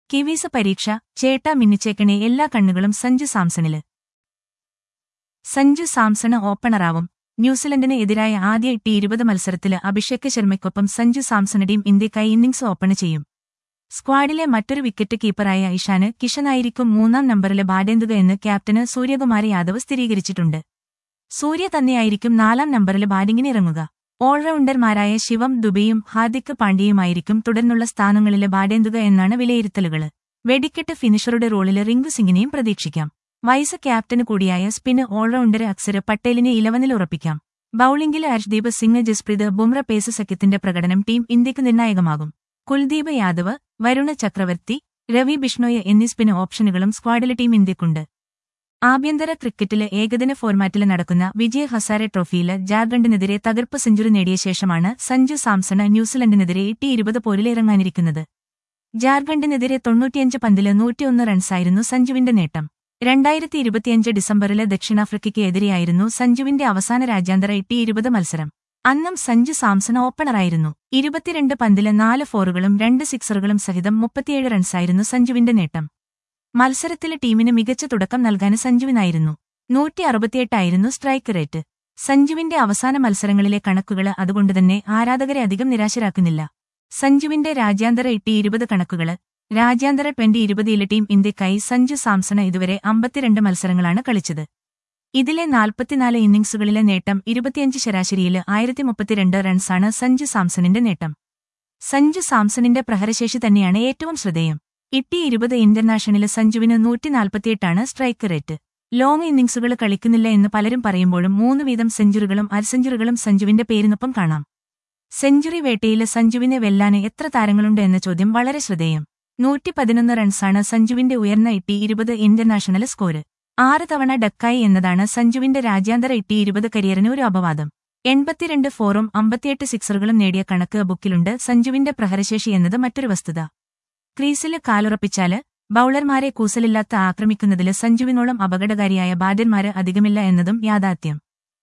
കിവീസ പരീക്ഷ ചേട്ടാ മിന്നിച്ചേക്കണേ എല്ലാ കണ്ണുകളും സഞ്ജു സാംസണില് സഞ്ജു സാംസണ് ഓപ്പണറാവും ന്യൂസിലൻഡിന് എതിരായ ആദ്യ ടി ഇരുപത് മത്സരത്തില് അഭിഷേക് ശർമ്മയ്ക്കൊപ്പം സഞ്ജു സാംസണുടെയും ഇന്ത്യക്കായി ഇന്നിംഗ്സ് ഓപ്പൺ ചെയ്യും സ്ക്വാഡിലെ മറ്റൊരു വിക്കറ്റ് കീപ്പറായ ഇഷാന് കിഷനായിരിക്കും മൂന്നാം നമ്പറിലെ ബാറ്റേന്തുക എന്ന് ക്യാപ്റ്റന് സൂര്യകുമാർ യാദവ് സ്ഥിരീകരിച്ചിട്ടുണ്ട് സൂര്യ തന്നെയായിരിക്കും നാലാം നമ്പറിലെ ബാറ്റിംഗിന് ഇറങ്ങുക ഓൾറൗണ്ടർമാരായ ശിവം ദുബെയും ഹാർദിക് പാണ്ഡ്യയുമായിരിക്കും തുടർന്നുള്ള സ്ഥാനങ്ങളിലെ ബാറ്റേന്തുക എന്നാണ് വിലയിരുത്തലുകള് വെടിക്കെട്ട് ഫിനിഷറുടെ റോളില് റിങ്കു സിംഗിനെയും പ്രതീക്ഷിക്കാം വൈസ് ക്യാപ്റ്റന് കൂടിയായ സ്പിന് ഓൾറൗണ്ടർ അക്സര് പട്ടേലിനെ ഇലവനിൽ ഉറപ്പിക്കാം ബൌളിംഗിൽ അർഷ്ദീപ് സിംഗ് ജസ്പ്രീത് ബുംറ പേസ് സഖ്യത്തിന്റെ പ്രകടനം ടീം ഇന്ത്യക്ക് നിർണായകമാകും കുൽദീപ് യാദവ് വരുണ ചക്രവർത്തി രവി ബിഷ്ണോയ് എന്നീ സ്പിന് ഓപ്ഷനുകളും സ്ക്വാഡിലെ ടീം ഇന്ത്യക്കുണ്ട് ആഭ്യന്തര ക്രിക്കറ്റില് ഏകദിന ഫോർമാറ്റില് നടക്കുന്ന വിജയ് ഹസാരെ ട്രോഫിയില് ജാർഖണ്ഡിനെതിരെ തകർപ്പ് സെഞ്ചുറി നേടിയ ശേഷമാണ് സഞ്ജു സാംസണ് ന്യൂസിലൻഡിനെതിരെ ടി ഇരുപത് പോരിലിറങ്ങാനിരിക്കുന്നത് ജാർഖണ്ഡിനെതിരെ തൊണ്ണൂറ്റിയഞ്ച് പന്തില് നൂറ്റിയൊന്ന് റൺസായിരുന്നു സഞ്ജുവിന്റെ നേട്ടം രണ്ടായിരത്തി ഇരുപത്തിയഞ്ച് ഡിസംബറില് ദക്ഷിണാഫ്രിക്കയ്ക്ക് എതിരെയായിരുന്നു സഞ്ജുവിന്റെ അവസാന രാജ്യാന്തര ടി ഇരുപത് മത്സരം അന്നും സഞ്ജു സാംസൺ ഓപ്പണറായിരുന്നു ഇരുപത്തിരണ്ട് പന്തില് നാല് ഫോറുകളും രണ്ട് സിക്സറുകളും സഹിതം മുപ്പത്തിയേഴ് റൺസായിരുന്നു സഞ്ജുവിന്റെ നേട്ടം മത്സരത്തിലെ ടീമിന് മികച്ച തുടക്കം നൽകാൻ സഞ്ജുവിനായിരുന്നു നൂറ്റി അറുപത്തിയെട്ടായിരുന്നു സ്ട്രൈക്ക് റേറ്റ് സഞ്ജുവിന്റെ അവസാന മത്സരങ്ങളിലെ കണക്കുകള് അതുകൊണ്ടുതന്നെ ആരാധകരെ അധികം നിരാശരാക്കുന്നില്ല സഞ്ജുവിന്റെ രാജ്യാന്തര ടി ഇരുപത് കണക്കുകള് രാജ്യാന്തര ട്വന്റി ഇരുപതിലെ ടീം ഇന്ത്യക്കായി സഞ്ജു സാംസണ് ഇതുവരെ അമ്പത്തിരണ്ട് മത്സരങ്ങളാണ് കളിച്ചത് ഇതിലെ നാൽപ്പത്തിനാല് ഇന്നിംഗ്സുകളിലെ നേട്ടം ഇരുപത്തിയഞ്ച് ശരാശരിയില് ആയിരത്തി മുപ്പത്തിരണ്ട് റൺസാണ് സഞ്ജു സാംസണിന്റെ നേട്ടം സഞ്ജു സാംസണിന്റെ പ്രഹരശേഷി തന്നെയാണ് ഏറ്റവും ശ്രദ്ധേയം ഇട്ടി ഇരുപത് ഇന്റർനാഷണല് സഞ്ജുവിന് നൂറ്റിനാൽപ്പത്തിയെട്ടാണ് സ്ട്രൈക്ക് റേറ്റ് ലോങ് ഇന്നിംഗ്സുകൾ കളിക്കുന്നില്ല എന്ന് പലരും പറയുമ്പോഴും മൂന്ന് വീതം സെഞ്ചുറികളും അരസെഞ്ചുറികളും സഞ്ജുവിന്റെ പേരിനൊപ്പം കാണാം സെഞ്ചുറി വേട്ടയില് സഞ്ജുവിനെ വെല്ലാന് എത്ര താരങ്ങളുണ്ട് എന്ന ചോദ്യം വളരെ ശ്രദ്ധേയം നൂറ്റി പതിനൊന്ന് റൺസാണ് സഞ്ജുവിന്റെ ഉയർന്ന ഇട്ടി ഇരുപത് ഇന്റർനാഷണൽ സ്കോര് ആറ് തവണ ഡക്കായി എന്നതാണ് സഞ്ജുവിന്റെ രാജ്യാന്തര ഇട്ടി ഇരുപത് കരിയറിന് ഒരു അപവാദം എൺപത്തിരണ്ട് ഫോറും അമ്പത്തിയെട്ട് സിക്സറുകളും നേടിയ കണക്ക് ബുക്കിലുണ്ട് സഞ്ജുവിന്റെ പ്രഹരശേഷി എന്നത് മറ്റൊരു വസ്തുത ക്രീസില് കാലുറപ്പിച്ചാല് ബൌളർമാരെ കൂസലില്ലാത്ത ആക്രമിക്കുന്നതില് സഞ്ജുവിനോളം അപകടകാരിയായ ബാറ്റർമാര് അധികമില്ല എന്നതും യാഥാർത്ഥ്യം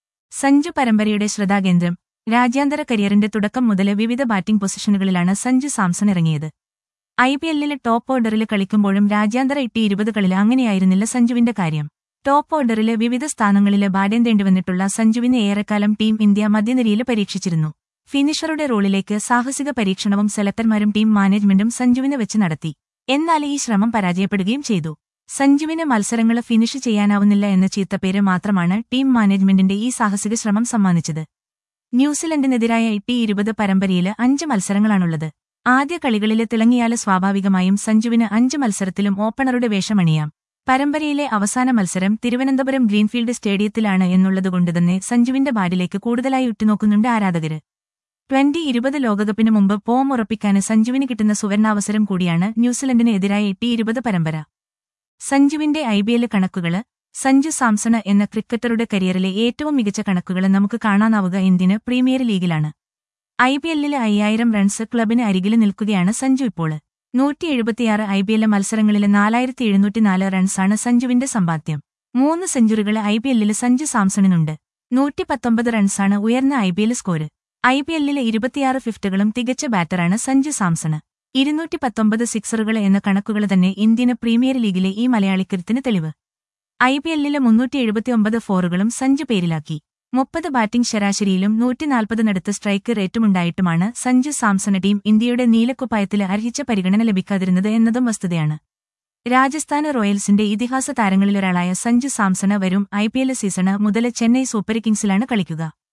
സഞ്ജു പരമ്പരയുടെ ശ്രദ്ധാകേന്ദ്രം രാജ്യാന്തര കരിയറിന്റെ തുടക്കം മുതല് വിവിധ ബാറ്റിംഗ് പൊസിഷനുകളിലാണ് സഞ്ജു സാംസൺ ഇറങ്ങിയത് ഐ പി എല്ലിലെ ടോപ്പ് ഓർഡറിൽ കളിക്കുമ്പോഴും രാജ്യാന്തര ഇട്ടി ഇരുപതുകളിൽ അങ്ങനെയായിരുന്നില്ല സഞ്ജുവിന്റെ കാര്യം ടോപ്പ് ഓർഡറിലെ വിവിധ സ്ഥാനങ്ങളില് ബാറ്റേന്തേണ്ടി വന്നിട്ടുള്ള സഞ്ജുവിനെ ഏറെക്കാലം ടീം ഇന്ത്യ മധ്യനിരയിൽ പരീക്ഷിച്ചിരുന്നു ഫിനിഷറുടെ റോളിലേക്ക് സാഹസിക പരീക്ഷണവും സെലക്ടർമാരും ടീം മാനേജ്മെന്റും സഞ്ജുവിനെ വെച്ച് നടത്തി എന്നാൽ ഈ ശ്രമം പരാജയപ്പെടുകയും ചെയ്തു സഞ്ജുവിന് മത്സരങ്ങള് ഫിനിഷ് ചെയ്യാനാവുന്നില്ല എന്ന ചീത്തപ്പേര് മാത്രമാണ് ടീം മാനേജ്മെന്റിന്റെ ഈ സാഹസിക ശ്രമം സമ്മാനിച്ചത് ന്യൂസിലൻഡിനെതിരായ ടി ഇരുപത് പരമ്പരയില് അഞ്ച് മത്സരങ്ങളാണുള്ളത് ആദ്യ കളികളില് തിളങ്ങിയാല് സ്വാഭാവികമായും സഞ്ജുവിന് അഞ്ച് മത്സരത്തിലും ഓപ്പണറുടെ വേഷമണിയാം പരമ്പരയിലെ അവസാന മത്സരം തിരുവനന്തപുരം ഗ്രീൻഫീൽഡ് സ്റ്റേഡിയത്തിലാണ് എന്നുള്ളതുകൊണ്ടുതന്നെ സഞ്ജുവിന്റെ ബാറ്റിലേക്ക് കൂടുതലായി ഉറ്റുനോക്കുന്നുണ്ട് ആരാധകര് ട്വന്റി ഇരുപത് ലോകകപ്പിന് മുമ്പ് പോം ഉറപ്പിക്കാന് സഞ്ജുവിന് കിട്ടുന്ന സുവർണാവസരം കൂടിയാണ് ന്യൂസിലൻഡിന് എതിരായ ടി ഇരുപത് പരമ്പര സഞ്ജുവിന്റെ ഐപിഎല് കണക്കുകള് സഞ്ജു സാംസണ് എന്ന ക്രിക്കറ്ററുടെ കരിയറിലെ ഏറ്റവും മികച്ച കണക്കുകള് നമുക്ക് കാണാനാവുക ഇന്ത്യന് പ്രീമിയർ ലീഗിലാണ് ഐപിഎല്ലിലെ അയ്യായിരം റൺസ് ക്ലബിന് അരികില് നിൽക്കുകയാണ് സഞ്ജു ഇപ്പോള് നൂറ്റി എഴുപത്തിയാറ് ഐപിഎല്ല് മത്സരങ്ങളിലെ നാലായിരത്തി എഴുന്നൂറ്റിനാല് റൺസാണ് സഞ്ജുവിന്റെ സമ്പാദ്യം മൂന്ന് സെഞ്ചുറികള് ഐപിഎല്ലില് സഞ്ജു സാംസണിനുണ്ട് നൂറ്റി പത്തൊമ്പത് റൺസാണ് ഉയർന്ന ഐപിഎല് സ്കോര് ഐപിഎല്ലിലെ ഇരുപത്തിയാറ് ഫിഫ്റ്റുകളും തികച്ച ബാറ്ററാണ് സഞ്ജു സാംസണ് ഇരുന്നൂറ്റി പത്തൊമ്പത് സിക്സറുകൾ എന്ന കണക്കുകൾ തന്നെ ഇന്ത്യന് പ്രീമിയർ ലീഗിലെ ഈ മലയാളിക്കരുത്തിന് തെളിവ് ഐപിഎല്ലിലെ മുന്നൂറ്റി എഴുപത്തിയൊമ്പത് ഫോറുകളും സഞ്ജു പേരിലാക്കി മുപ്പത് ബാറ്റിംഗ് ശരാശരിയിലും നൂറ്റിനാൽപ്പതിനടുത്ത് സ്ട്രൈക്ക് റേറ്റുമുണ്ടായിട്ടുമാണ് സഞ്ജു സാംസണ ടീം ഇന്ത്യയുടെ നീലക്കുപ്പായത്തില് അർഹിച്ച പരിഗണന ലഭിക്കാതിരുന്നത് എന്നതും വസ്തുതയാണ് രാജസ്ഥാന് റോയൽസിന്റെ ഇതിഹാസ താരങ്ങളിലൊരാളായ സഞ്ജു സാംസണ വരും ഐപിഎൽ സീസണ് മുതൽ ചെന്നൈ സൂപ്പർ കിങ്സിലാണ് കളിക്കുക